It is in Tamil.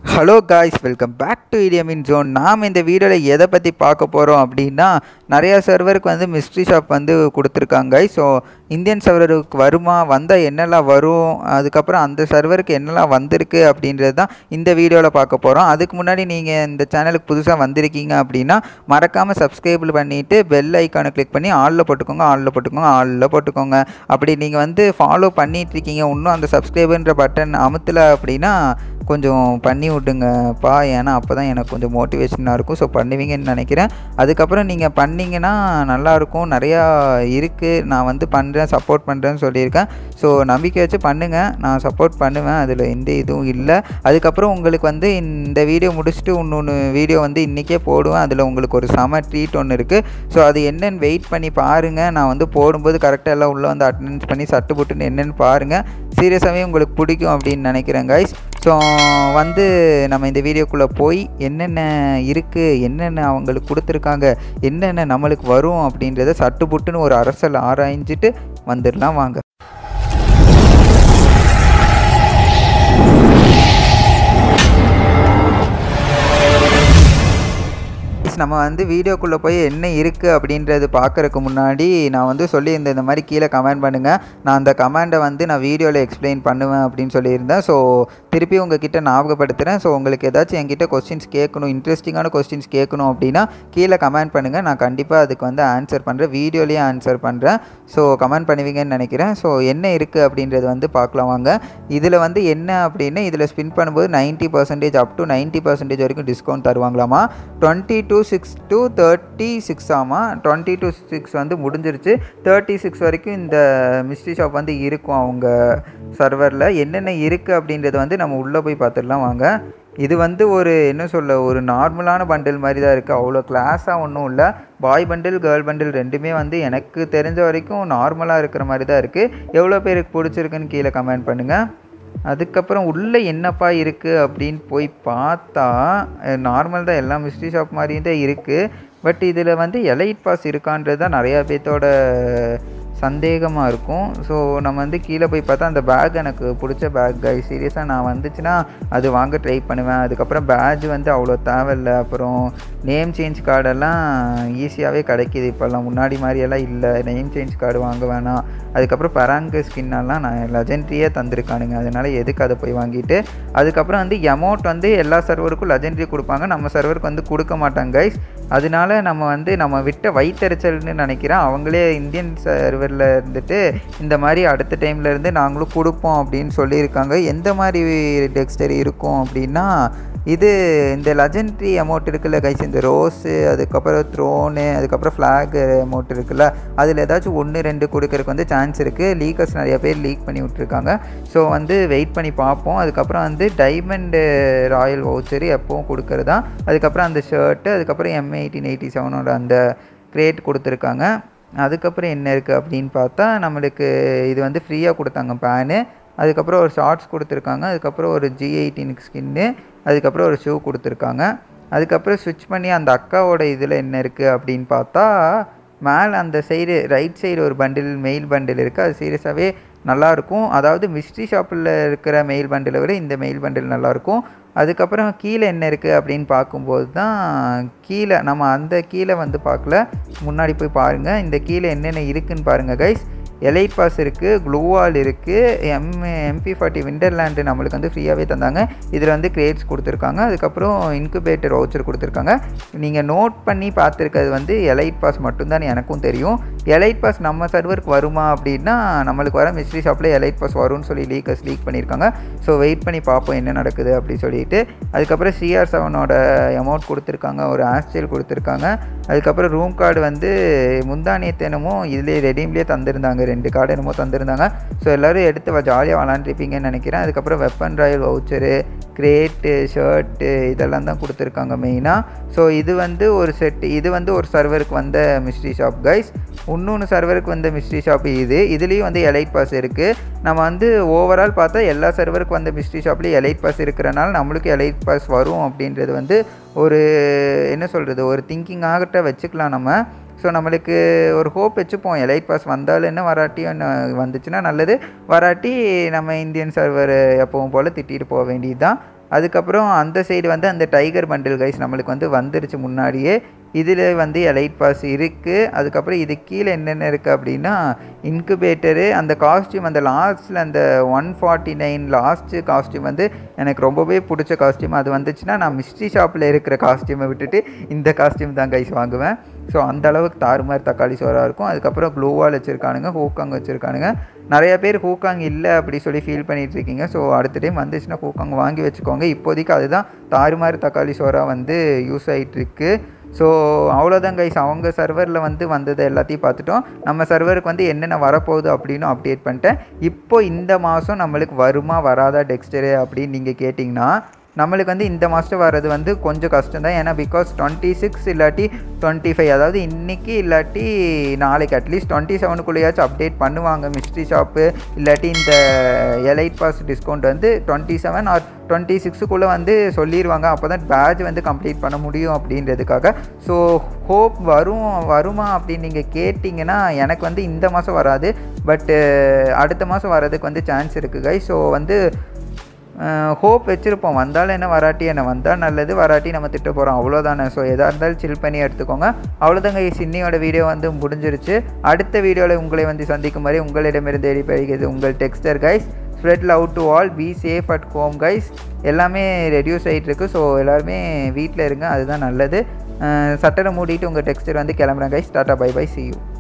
hello guys welcome back to Idi Amin zone நாம் இந்த வீடியோவில் எதை பற்றி பார்க்க போகிறோம் அப்படின்னா நிறையா சர்வருக்கு வந்து மிஸ்ட்ரி ஷாப் வந்து கொடுத்துருக்காங்க ஸோ இந்தியன் சர்வருக்கு வருமா வந்தால் என்னெல்லாம் வரும் அதுக்கப்புறம் அந்த சர்வருக்கு என்னெல்லாம் வந்திருக்கு அப்படின்றது தான் இந்த வீடியோவில் பார்க்க போகிறோம் அதுக்கு முன்னாடி நீங்கள் இந்த சேனலுக்கு புதுசாக வந்திருக்கீங்க அப்படின்னா மறக்காமல் சப்ஸ்கிரைபிள் பண்ணிவிட்டு பெல் ஐக்கானை கிளிக் பண்ணி ஆளில் போட்டுக்கோங்க ஆளில் போட்டுக்கோங்க ஆளில் போட்டுக்கோங்க அப்படி நீங்கள் வந்து ஃபாலோ பண்ணிட்டு இருக்கீங்க இன்னும் அந்த சப்ஸ்கிரைபுன்ற பட்டன் அமுத்தலை அப்படின்னா கொஞ்சம் பண்ணி விட்டுங்கப்பா ஏன்னா அப்போ தான் எனக்கு கொஞ்சம் மோட்டிவேஷனாக இருக்கும் ஸோ பண்ணுவீங்கன்னு நினைக்கிறேன் அதுக்கப்புறம் நீங்கள் பண்ணிங்கன்னா நல்லாயிருக்கும் நிறையா இருக்குது நான் வந்து பண்ணுறேன் சப்போர்ட் பண்ணுறேன்னு சொல்லியிருக்கேன் ஸோ நம்பிக்கை வச்சு பண்ணுங்கள் நான் சப்போர்ட் பண்ணுவேன் அதில் எந்த இதுவும் இல்லை அதுக்கப்புறம் உங்களுக்கு வந்து இந்த வீடியோ முடிச்சுட்டு இன்னொன்று வீடியோ வந்து இன்றைக்கே போடுவேன் அதில் உங்களுக்கு ஒரு செம ட்ரீட் ஒன்று இருக்குது ஸோ அது என்னென்னு வெயிட் பண்ணி பாருங்கள் நான் வந்து போடும்போது கரெக்டாக எல்லாம் உள்ளே வந்து அட்டெண்டன்ஸ் பண்ணி சட்டு போட்டுன்னு என்னென்னு பாருங்கள் சீரியஸாகவே உங்களுக்கு பிடிக்கும் அப்படின்னு நினைக்கிறேன் கைஸ் ஸோ வந்து நம்ம இந்த வீடியோக்குள்ளே போய் என்னென்ன இருக்குது என்னென்ன அவங்களுக்கு கொடுத்துருக்காங்க என்னென்ன நம்மளுக்கு வரும் அப்படின்றத சட்டு புட்டுன்னு ஒரு அரசல் ஆராய்ஞ்சிட்டு வந்துடலாம் வாங்க நம்ம வந்து வீடியோக்குள்ளே போய் என்ன இருக்குது அப்படின்றது பார்க்குறதுக்கு முன்னாடி நான் வந்து சொல்லியிருந்தேன் இந்த மாதிரி கீழே கமெண்ட் பண்ணுங்கள் நான் அந்த கமெண்டை வந்து நான் வீடியோவில் எக்ஸ்பிளைன் பண்ணுவேன் அப்படின்னு சொல்லியிருந்தேன் ஸோ திருப்பி உங்ககிட்ட ஞாபகப்படுத்துகிறேன் ஸோ உங்களுக்கு ஏதாச்சும் என்கிட்ட கொஸ்டின்ஸ் கேட்கணும் இன்ட்ரெஸ்டிங்கான கொஸ்டின்ஸ் கேட்கணும் அப்படின்னா கீழே கமெண்ட் பண்ணுங்கள் நான் கண்டிப்பாக அதுக்கு வந்து ஆன்சர் பண்ணுறேன் வீடியோலேயே ஆன்சர் பண்ணுறேன் ஸோ கமெண்ட் பண்ணுவீங்கன்னு நினைக்கிறேன் ஸோ என்ன இருக்குது அப்படின்றது வந்து பார்க்கலாம் வாங்க இதில் வந்து என்ன அப்படின்னா இதில் ஸ்பின் பண்ணும்போது ninety percentage up to ninety percentage வரைக்கும் டிஸ்கவுண்ட் தருவாங்களாமா twenty two six to thirty six ஆமாம் டுவெண்ட்டி டூ சிக்ஸ் வந்து முடிஞ்சிருச்சு தேர்ட்டி சிக்ஸ் வரைக்கும் இந்த மிஸ்ட்ரி ஷாப் வந்து இருக்கும் அவங்க சர்வரில் என்னென்ன இருக்குது அப்படின்றத வந்து நம்ம உள்ளே போய் பார்த்துடலாம் வாங்க இது வந்து ஒரு என்ன சொல்ல ஒரு நார்மலான பண்டில் மாதிரி தான் இருக்குது அவ்வளோ கிளாஸாக ஒன்றும் இல்லை பாய் பண்டில் கேர்ள் பண்டில் ரெண்டுமே வந்து எனக்கு தெரிஞ்ச வரைக்கும் நார்மலாக இருக்கிற மாதிரி தான் இருக்குது எவ்வளோ பேருக்கு பிடிச்சிருக்குன்னு கீழே கமெண்ட் பண்ணுங்கள் அதுக்கப்புறம் உள்ளே என்னப்பா இருக்குது அப்படின்னு போய் பார்த்தா நார்மல் தான் எல்லாம் மிஸ்ட்ரி ஷாப் மாதிரியும் தான் இருக்குது பட் இதில் வந்து எலைட் பாஸ் இருக்கான்றது தான் நிறையா பேர்த்தோட சந்தேகமாக இருக்கும் ஸோ நம்ம வந்து கீழே போய் பார்த்தா அந்த பேக் எனக்கு பிடிச்ச பேக் கை சீரியஸாக நான் வந்துச்சுன்னா அது வாங்க ட்ரை பண்ணுவேன் அதுக்கப்புறம் பேட்ச் வந்து அவ்வளோ தேவையில்ல அப்புறம் நேம் சேஞ்ச் கார்டெல்லாம் ஈஸியாகவே கிடைக்கிது இப்போல்லாம் முன்னாடி மாதிரியெல்லாம் இல்லை நேம் சேஞ்ச் கார்டு வாங்க வேணாம் அதுக்கப்புறம் பராங்கு ஸ்கின்னெல்லாம் நான் லெஜெண்ட்ரியே தந்திருக்கானுங்க அதனால் எதுக்கு அதை போய் வாங்கிட்டு அதுக்கப்புறம் வந்து எமௌண்ட் வந்து எல்லா சர்வருக்கும் லெஜெண்ட்ரி கொடுப்பாங்க நம்ம சர்வருக்கு வந்து கொடுக்க மாட்டாங்க கைஸ் அதனால நம்ம வந்து நம்ம விட்ட வைத்தறிச்சல்னு நினைக்கிறேன் அவங்களே இந்தியன் சர்வரில் இருந்துட்டு இந்த மாதிரி அடுத்த டைமில் இருந்து நாங்களும் கொடுப்போம் அப்படின்னு சொல்லியிருக்காங்க எந்த மாதிரி டெக்ஸ்டரி இருக்கும் அப்படின்னா இது இந்த லெஜெண்ட்ரி அமௌண்ட் இருக்குல்ல கைஸ் இந்த ரோஸு அதுக்கப்புறம் த்ரோனு அதுக்கப்புறம் ஃப்ளாக் அமௌண்ட் இருக்குல்ல அதில் ஏதாச்சும் ஒன்று ரெண்டு கொடுக்கறதுக்கு வந்து சான்ஸ் இருக்குது லீக்கர்ஸ் நிறைய பேர் லீக் பண்ணி விட்ருக்காங்க ஸோ வந்து வெயிட் பண்ணி பார்ப்போம் அதுக்கப்புறம் வந்து டைமண்டு ராயல் வவுச்சரு எப்போவும் கொடுக்கறதா அதுக்கப்புறம் அந்த ஷர்ட்டு அதுக்கப்புறம் எம் எயிட்டீன் எயிட்டி செவனோட அந்த கிரேட் கொடுத்துருக்காங்க அதுக்கப்புறம் என்ன இருக்குது அப்படின்னு பார்த்தா நம்மளுக்கு இது வந்து ஃப்ரீயாக கொடுத்தாங்க பேனு அதுக்கப்புறம் ஒரு ஷார்ட்ஸ் கொடுத்துருக்காங்க அதுக்கப்புறம் ஒரு ஜி எயிட்டீனுக்கு ஸ்கின்னு அதுக்கப்புறம் ஒரு ஷூ கொடுத்துருக்காங்க அதுக்கப்புறம் ஸ்விட்ச் பண்ணி அந்த அக்காவோட இதில் என்ன இருக்குது அப்படின்னு பார்த்தா மேலே அந்த சைடு ரைட் சைடு ஒரு பண்டில் மெயில் பண்டில் இருக்குது அது சீரியஸாகவே நல்லாயிருக்கும் அதாவது மிஸ்ட்ரி ஷாப்பில் இருக்கிற மெயில் பண்டிலை விட இந்த மெயில் பண்டில் நல்லாயிருக்கும் அதுக்கப்புறம் கீழே என்ன இருக்குது அப்படின்னு பார்க்கும்போது தான் கீழே நம்ம அந்த கீழே வந்து பார்க்கல முன்னாடி போய் பாருங்கள் இந்த கீழே என்னென்ன இருக்குதுன்னு பாருங்கள் கைஸ் எலைட் பாஸ் இருக்குது க்ளூவால் இருக்குது எம் எம்பி ஃபார்ட்டி விண்டர்லேண்டு நம்மளுக்கு வந்து ஃப்ரீயாகவே தந்தாங்க இதில் வந்து கிரேட்ஸ் கொடுத்துருக்காங்க அதுக்கப்புறம் இன்குபேட்டர் வவுச்சர் கொடுத்துருக்காங்க நீங்கள் நோட் பண்ணி பார்த்துருக்கிறது வந்து எலைட் பாஸ் மட்டும்தான் எனக்கும் தெரியும் எலைட் பாஸ் நம்ம சர்வருக்கு வருமா அப்படின்னா நம்மளுக்கு வர மிஸ்ட்ரி ஷாப்பில் எலைட் பாஸ் வரும்னு சொல்லி லீக்கர்ஸ் லீக் பண்ணியிருக்காங்க ஸோ வெயிட் பண்ணி பார்ப்போம் என்ன நடக்குது அப்படி சொல்லிட்டு அதுக்கப்புறம் சிஆர் செவனோட அமௌண்ட் கொடுத்துருக்காங்க ஒரு ஆஸ்டைல் கொடுத்துருக்காங்க அதுக்கப்புறம் ரூம் கார்டு வந்து முந்தானியத்தை என்னமோ இதிலே ரெடீம்லேயே தந்திருந்தாங்க ரெண்டு கார்டு என்னமோ தந்திருந்தாங்க ஸோ எல்லோரும் எடுத்து ஜாலியாக விளாண்டுருப்பீங்கன்னு நினைக்கிறேன் அதுக்கப்புறம் weapon royale voucher crate shirt இதெல்லாம் தான் கொடுத்துருக்காங்க மெயினாக ஸோ இது வந்து ஒரு செட்டு இது வந்து ஒரு சர்வருக்கு வந்த மிஸ்ட்ரி ஷாப் கைஸ் இன்னொன்று சர்வருக்கு வந்த மிஸ்ட்ரி ஷாப் இது இதுலேயும் வந்து எலைட் பாஸ் இருக்குது நம்ம வந்து ஓவரால் பார்த்தா எல்லா சர்வருக்கு வந்த மிஸ்ட்ரி ஷாப்லேயும் எலைட் பாஸ் இருக்கிறனால நம்மளுக்கு எலைட் பாஸ் வரும் அப்படின்றது வந்து ஒரு என்ன சொல்கிறது ஒரு திங்கிங் ஆகட்ட வச்சுக்கலாம் நம்ம ஸோ நம்மளுக்கு ஒரு ஹோப் வச்சுப்போம் எலைட் பாஸ் வந்தாலும் என்ன வராட்டியும் என்ன வந்துச்சுன்னா நல்லது வராட்டி நம்ம இந்தியன் சர்வர் எப்பவும் போல் திட்டிட்டு போக வேண்டியது தான் அதுக்கப்புறம் அந்த சைடு வந்து அந்த டைகர் பண்டில் கைஸ் நம்மளுக்கு வந்து வந்துருச்சு முன்னாடியே இதில் வந்து எலைட் பாஸ் இருக்குது அதுக்கப்புறம் இது கீழே என்னென்ன இருக்குது அப்படின்னா இன்குபேட்டரு அந்த காஸ்டியூம் அந்த லாஸ்ட்டில் அந்த one forty nine last costume வந்து எனக்கு ரொம்பவே பிடிச்ச காஸ்டியூம் அது வந்துச்சுன்னா நான் மிஸ்ட்ரி ஷாப்பில் இருக்கிற காஸ்டியூமை விட்டுட்டு இந்த காஸ்டியூம் தான் கைஸ் வாங்குவேன் ஸோ அந்த அளவுக்கு தாறுமாறு தக்காளி சோறாக இருக்கும் அதுக்கப்புறம் க்ளூவால் வச்சுருக்கானுங்க ஹூக்காங் வச்சுருக்கானுங்க நிறைய பேர் ஹூக்காங் இல்லை அப்படி சொல்லி ஃபீல் பண்ணிட்டு இருக்கீங்க ஸோ அடுத்த டைம் வந்துச்சுன்னா ஹூக்காங் வாங்கி வச்சுக்கோங்க இப்போதைக்கு அதுதான் தாறுமாறு தக்காளி சோறாக வந்து யூஸ் ஆகிட்டு இருக்கு ஸோ அவ்வளோதான் கைஸ் அவங்க சர்வரில் வந்து வந்தது எல்லாத்தையும் பார்த்துட்டோம் நம்ம சர்வருக்கு வந்து என்னென்ன வரப்போகுது அப்படின்னு அப்டேட் பண்ணிட்டேன் இப்போ இந்த மாதம் நம்மளுக்கு வருமா வராதா டெக்ஸ்டரு அப்படின்னு நீங்கள் கேட்டிங்கன்னா நம்மளுக்கு வந்து இந்த மாதம் வர்றது வந்து கொஞ்சம் கஷ்டம் தான் ஏன்னா பிகாஸ் டுவெண்ட்டி சிக்ஸ் இல்லாட்டி டுவெண்ட்டி ஃபைவ் அதாவது இன்றைக்கி இல்லாட்டி நாளைக்கு அட்லீஸ்ட் டுவெண்ட்டி செவனுக்குள்ளேயாச்சும் அப்டேட் பண்ணுவாங்க மிஸ்ட்ரி ஷாப்பு இல்லாட்டி இந்த எலைட் பாஸ் டிஸ்கவுண்ட் வந்து டுவெண்ட்டி செவன் ஆர் டுவெண்ட்டி சிக்ஸுக்குள்ளே வந்து சொல்லிடுவாங்க அப்போ தான் பேட்ச் வந்து கம்ப்ளீட் பண்ண முடியும் அப்படின்றதுக்காக ஸோ ஹோப் வரும் வருமா அப்படின்னு நீங்கள் கேட்டிங்கன்னா எனக்கு வந்து இந்த மாதம் வராது பட்டு அடுத்த மாதம் வர்றதுக்கு வந்து சான்ஸ் இருக்குது கை ஸோ வந்து ஹோப் வச்சுருப்போம் வந்தாலும் என்ன வராட்டி என்ன வந்தால் நல்லது வராட்டி நம்ம திட்ட போகிறோம் அவ்வளோதானே ஸோ எதாக இருந்தாலும் சில் பண்ணி எடுத்துக்கோங்க அவ்வளோதாங்க சின்னியோட வீடியோ வந்து முடிஞ்சிருச்சு அடுத்த வீடியோவில் உங்களை வந்து சந்திக்கும் மாதிரி உங்களிடமிருந்து எடிப்படிக்கிறது உங்கள் Dexter guys spread love to all be safe at home guys எல்லாமே ரெடியூஸ் ஆகிட்டு இருக்கு ஸோ எல்லாருமே வீட்டில் இருங்க அதுதான் நல்லது சட்டரை மூடிட்டு உங்கள் டெக்ஸ்டர் வந்து கிளம்புறேன் guys tata bye bye see you